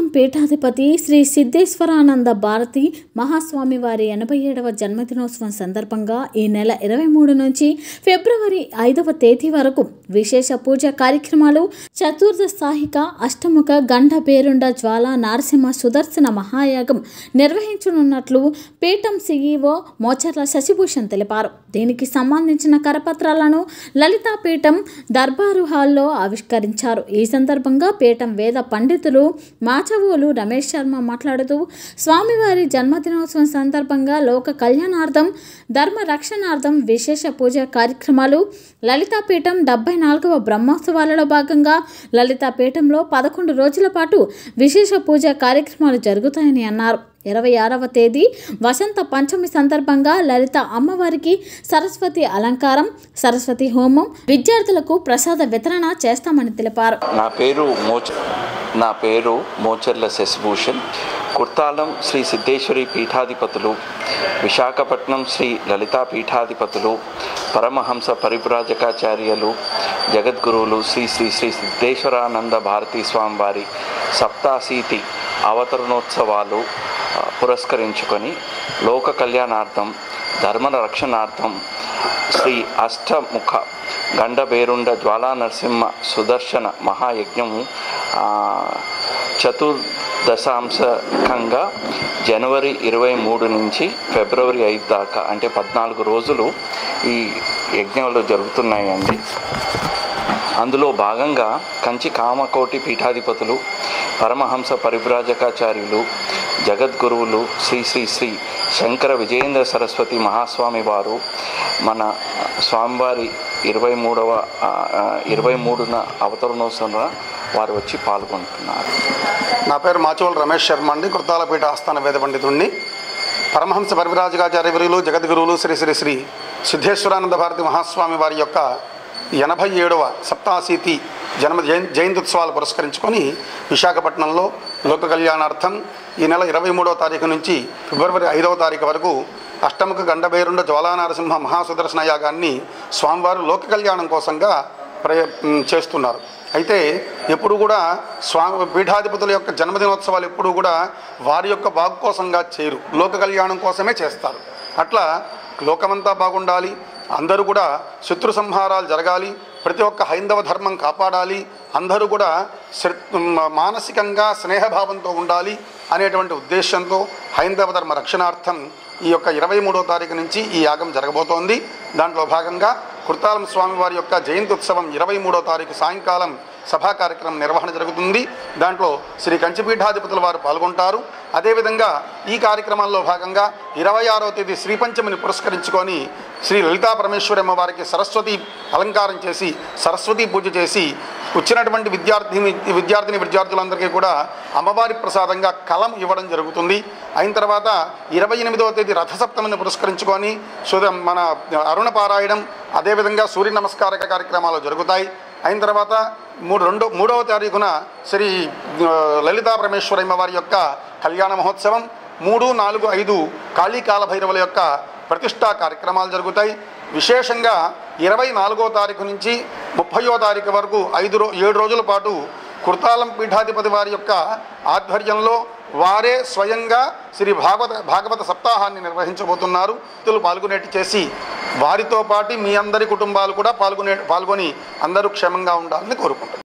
పీఠాధిపతి శ్రీ సిద్ధేశ్వరానంద భారతి మహాస్వామి వారి ఎనభై ఏడవ జన్మదినోత్సవం సందర్భంగా ఈ నెల ఇరవై మూడు నుంచి ఫిబ్రవరి ఐదవ తేదీ వరకు విశేష పూజ కార్యక్రమాలు చతుర్దశాహిక అష్టముఖ గండ పేరుండ జ్వాల నారసింహ సుదర్శన మహాయాగం నిర్వహించనున్నట్లు పీఠం సిఈఓ మోచర్ల శశిభూషణ్ తెలిపారు దీనికి సంబంధించిన కరపత్రాలను లలితాపీఠం దర్బారు హాల్లో ఆవిష్కరించారు ఈ సందర్భంగా పీఠం వేద పండితులు మాచవోలు రమేష్ శర్మ మాట్లాడుతూ స్వామివారి జన్మదినోత్సవం సందర్భంగా లోక కళ్యాణార్థం ధర్మ రక్షణార్థం విశేష పూజ కార్యక్రమాలు లలితాపీఠం డెబ్బై నాలుగవ బ్రహ్మోత్సవాలలో భాగంగా లలితాపీఠంలో పదకొండు రోజుల పాటు విశేష పూజ కార్యక్రమాలు జరుగుతాయని అన్నారు ఇరవై ఆరవ తేదీ వసంత పంచమి సందర్భంగా లలిత అమ్మవారికి సరస్వతి అలంకారం సరస్వతి హోమం విద్యార్థులకు ప్రసాద వితరణ చేస్తామని తెలిపారు నా పేరు మోచ నా పేరు మోచర్ల శశిభూషణ్ కుర్తాలం శ్రీ సిద్ధేశ్వరి పీఠాధిపతులు విశాఖపట్నం శ్రీ లలితా పీఠాధిపతులు పరమహంస పరివ్రాజకాచార్యులు జగద్గురువులు శ్రీ శ్రీ శ్రీ సిద్ధేశ్వరానంద భారతీ స్వామివారి సప్తాశీతి అవతరణోత్సవాలు ఆ, పురస్కరించుకొని లోక కళ్యాణార్థం ధర్మ రక్షణార్థం శ్రీ అష్టముఖ గండబేరుండ జ్వాలా నరసింహ సుదర్శన మహాయజ్ఞము ఆ, చతుర్దశాంశకంగా జనవరి ఇరవై మూడు నుంచి ఫిబ్రవరి ఐదు దాకా అంటే పద్నాలుగు రోజులు ఈ యజ్ఞాలు జరుగుతున్నాయండి అందులో భాగంగా కంచి కామకోటి పీఠాధిపతులు పరమహంస పరివ్రాజకాచార్యులు జగద్గురువులు శ్రీ శ్రీ శ్రీ శంకర విజయేంద్ర సరస్వతి మహాస్వామి వారు మన స్వామివారి ఇరవై మూడవ ఇరవై మూడున అవతరణోత్సవం వారు వచ్చి పాల్గొంటున్నారు నా పేరు మాచోల్ రమేష్ శర్మ అండి కృతాలపీఠ ఆస్థాన వేద పండితుడిని పరమహంస పరివిరాజకాచార్య వర్యులు జగద్గురువులు శ్రీ శ్రీ శ్రీ సిద్ధేశ్వరానంద భారతి మహాస్వామి వారి యొక్క ఎనభై ఏడవ సప్తాశీతి జన్మ జయం జయంత్యుత్సవాలు పురస్కరించుకొని విశాఖపట్నంలో లోక కళ్యాణార్థం ఈ నెల ఇరవై మూడవ తారీఖు నుంచి ఫిబ్రవరి ఐదవ తారీఖు వరకు అష్టముఖ గండబేరుండ జ్వాలానారసింహ మహాసుదర్శన యాగాన్ని స్వామివారు లోక కళ్యాణం కోసంగా ప్రయ మ్, చేస్తున్నారు అయితే ఎప్పుడు కూడా స్వామి పీఠాధిపతుల యొక్క జన్మదినోత్సవాలు ఎప్పుడు కూడా వారి యొక్క బాగు కోసంగా చేయరు లోక కళ్యాణం కోసమే చేస్తారు అట్లా లోకమంతా బాగుండాలి అందరూ కూడా శత్రు సంహారాలు జరగాలి ప్రతి ఒక్క హైందవ ధర్మం కాపాడాలి అందరూ కూడా శ్ర- మ- మానసికంగా స్నేహభావంతో ఉండాలి అనేటువంటి ఉద్దేశంతో హైందవ ధర్మ రక్షణార్థం ఈ యొక్క ఇరవై మూడో తారీఖు నుంచి ఈ యాగం జరగబోతోంది దాంట్లో భాగంగా కుర్తాలం స్వామి వారి యొక్క జయంతి ఉత్సవం ఇరవై మూడో తారీఖు సాయంకాలం సభా కార్యక్రమం నిర్వహణ జరుగుతుంది దాంట్లో శ్రీ కంచిపీఠాధిపతుల వారు పాల్గొంటారు అదేవిధంగా ఈ కార్యక్రమంలో భాగంగా ఇరవై ఆరో తేదీ శ్రీ పంచమిని పురస్కరించుకొని శ్రీ లలితా పరమేశ్వరి అమ్మవారికి సరస్వతి అలంకారం చేసి సరస్వతి పూజ చేసి వచ్చినటువంటి విద్యార్థిని విద్యార్థిని విద్యార్థులందరికీ కూడా అమ్మవారి ప్రసాదంగా కలం ఇవ్వడం జరుగుతుంది అయిన తర్వాత ఇరవై ఎనిమిదవ తేదీ రథసప్తమిని పురస్కరించుకొని సుధ మన అరుణ పారాయణం అదేవిధంగా సూర్య నమస్కారక కార్యక్రమాలు జరుగుతాయి అయిన తర్వాత మూడు రెండో మూడవ తారీఖున శ్రీ ఆ, లలితా పరమేశ్వరమ్మ వారి యొక్క కళ్యాణ మహోత్సవం మూడు నాలుగు ఐదు కాళీ కాలభైరవుల యొక్క ప్రతిష్టా కార్యక్రమాలు జరుగుతాయి విశేషంగా ఇరవై నాలుగో తారీఖు నుంచి ముప్పయో తారీఖు వరకు ఐదు రో ఏడు రోజుల పాటు కుర్తాలం పీఠాధిపతి వారి యొక్క ఆధ్వర్యంలో వారే స్వయంగా శ్రీ భాగవత భాగవత సప్తాహాన్ని నిర్వహించబోతున్నారు భక్తులు పాల్గొనేట్టు చేసి వారితో పాటు మీ అందరి కుటుంబాలు కూడా పాల్గొనే పాల్గొని అందరూ క్షేమంగా ఉండాలని కోరుకుంటున్నారు